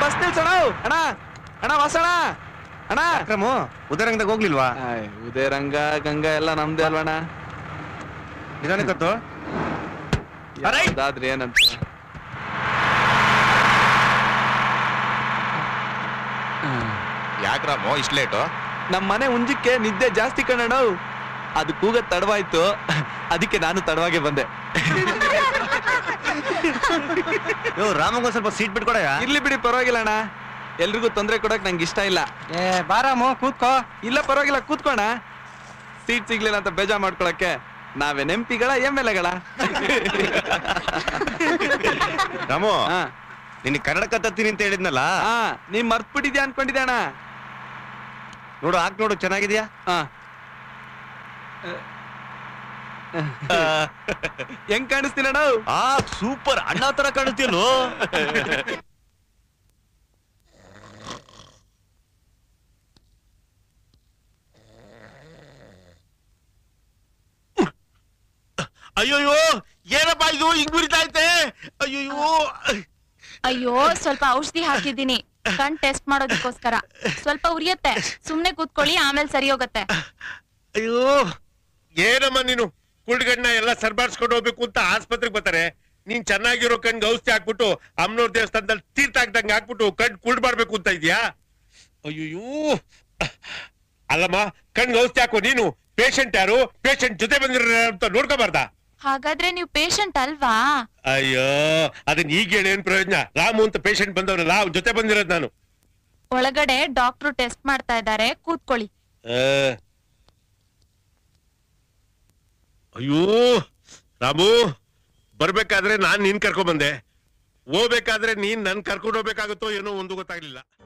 Bus ನಿಲ್ಸೋಣ ಅಣ್ಣ ಅಣ್ಣ ವಾಸಣ ಅಣ್ಣ ಅಕ್ರಮು ಉದರಂಗದಾಗ ಹೋಗ್ಲಿಲ್ವಾ ಆಯ್, ಉದಯರಂಗ ಗಂಗಾ ಎಲ್ಲ ನಮ್ದೇ ಅಲ್ವಣ್ಣ ನಿಧಾನಕ್ಕತ್ತು ಅದಾದ್ರೆ ಏನಂತ ಯಾಕ್ರಾಮು ಇಷ್ಟು ಲೇಟು ನಮ್ ಮನೆ ಉಂಜಕ್ಕೆ ನಿದ್ದೆ ಜಾಸ್ತಿ ಕಣಣ್ಣ ಅದು ಕೂಗ ತಡವಾಯ್ತು ಅದಕ್ಕೆ ನಾನು ತಡವಾಗೆ ಬಂದೆ ಯೋ ರಾಮಂಗ್ ಒಂದ್ ಸ್ವಲ್ಪ ಸೀಟ್ ಬಿಟ್ಕೊಡಯ್ಯ ಇರ್ಲಿ ಬಿಡಿ ಪರವಾಗಿಲ್ಲ ಅಣ್ಣ ಎಲ್ರಿಗೂ ತೊಂದ್ರೆ ಕೊಡಕ್ ನಂಗೆ ಇಷ್ಟ ಇಲ್ಲ ಏ ಬಾರಾಮು ಕೂತ್ಕೋ ಇಲ್ಲ ಪರವಾಗಿಲ್ಲ ಕೂತ್ಕೋಣ ಸೀಟ್ ಸಿಗ್ಲಿಲ್ಲ ಅಂತ ಬೇಜಾರ್ ಮಾಡ್ಕೊಳಕ್ಕೆ ನಾವೇ ನೆಂಪಿಗಳ ಎಮ್ ಎಲ್ ಎಗಳ ರಾಮು ಹಾ ನಿನ್ ಕನ್ನಡ ಕತ್ತೀನಿ ಅಂತ ಹೇಳಿದ್ನಲ್ಲ ಹಾ ನೀವ್ ಮರ್ತ್ಬಿಟ್ಟಿದ್ಯಾ ಅನ್ಕೊಂಡಿದ್ದೆ ಅಣ್ಣ ನೋಡು ಹಾಕ್ ನೋಡು ಚೆನ್ನಾಗಿದ್ಯಾ ಹಾ ಹೆಂಗ್ ಕಾಣಿಸ್ತೀನಿ ಅಣ್ಣ ಆ ಸೂಪರ್ ಅಣ್ಣ ತರ ಕಾಣಿಸ್ತೀಯಲ್ಲೋ ಅಯ್ಯೋಯ್ಯೋ ಏನಪ್ಪ ಇದು ಹಿಂಗ್ ಮುರಿತಾ ಐತೆ ಅಯ್ಯೋಯ್ಯೋ ಅಯ್ಯೋ ಸ್ವಲ್ಪ ಔಷಧಿ ಹಾಕಿದ್ದೀನಿ ಕಣ್ ಟೆಸ್ಟ್ ಮಾಡೋದಕ್ಕೋಸ್ಕರ ಸ್ವಲ್ಪ ಉರಿಯತ್ತೆ ಸುಮ್ನೆ ಕೂತ್ಕೊಳ್ಳಿ ಆಮೇಲೆ ಸರಿ ಹೋಗತ್ತೆ ಅಯ್ಯೋ ಏನಮ್ಮ ನೀನು ಕುಳ್ಗಣ್ಣ ಎಲ್ಲ ಸರ್ಬಾರ್ಸ್ಕೊಂಡು ಹೋಗ್ಬೇಕು ಅಂತ ಆಸ್ಪತ್ರೆಗೆ ಬರ್ತಾರೆ ನೀನ್ ಚೆನ್ನಾಗಿರೋ ಕಣ್ಗೆ ಔಷಧಿ ಹಾಕ್ಬಿಟ್ಟು ಅಮ್ಮನವ್ರ ದೇವಸ್ಥಾನದಲ್ಲಿ ತೀರ್ಥ ಹಾಕ್ದಂಗೆ ಹಾಕ್ಬಿಟ್ಟು ಕಣ್ ಕುಳ್ಡ್ ಮಾಡ್ಬೇಕು ಅಂತ ಇದೀಯಾ ಅಯ್ಯೋ ಅಲ್ಲಮ್ಮ ಕಣ್ಗೆ ಔಷಧಿ ಹಾಕೋ ನೀನು ಪೇಷಂಟ್ ಯಾರು ಪೇಷಂಟ್ ಜೊತೆ ಬಂದಿರ ಅಂತ ನೋಡ್ಕೋಬಾರ್ದಾ ಹಾಗಾದ್ರೆ ನೀವು ಪೇಷಂಟ್ ಅಲ್ವಾ ಅಯ್ಯೋ ಅದನ್ನ ಈಗ ಹೇಳಿ ಏನ್ ಪ್ರಯೋಜನ ರಾಮು ಅಂತ ಪೇಷಂಟ್ ಬಂದವನಲ್ಲ ಅವ್ನ ಜೊತೆ ಬಂದಿರೋದ್ ನಾನು ಒಳಗಡೆ ಡಾಕ್ಟ್ರು ಟೆಸ್ಟ್ ಮಾಡ್ತಾ ಇದ್ದಾರೆ ಕೂತ್ಕೊಳ್ಳಿ ಆ. ಅಯ್ಯೋ ರಾಮು ಬರ್ಬೇಕಾದ್ರೆ ನಾನ್ ನಿನ್ ಕರ್ಕೊಂಡ್ ಬಂದೆ ಹೋಗ್ಬೇಕಾದ್ರೆ ನೀನ್ ನನ್ ಕರ್ಕೊಂಡು ಹೋಗ್ಬೇಕಾಗುತ್ತೋ ಏನೋ ಒಂದು ಗೊತ್ತಾಗ್ಲಿಲ್ಲ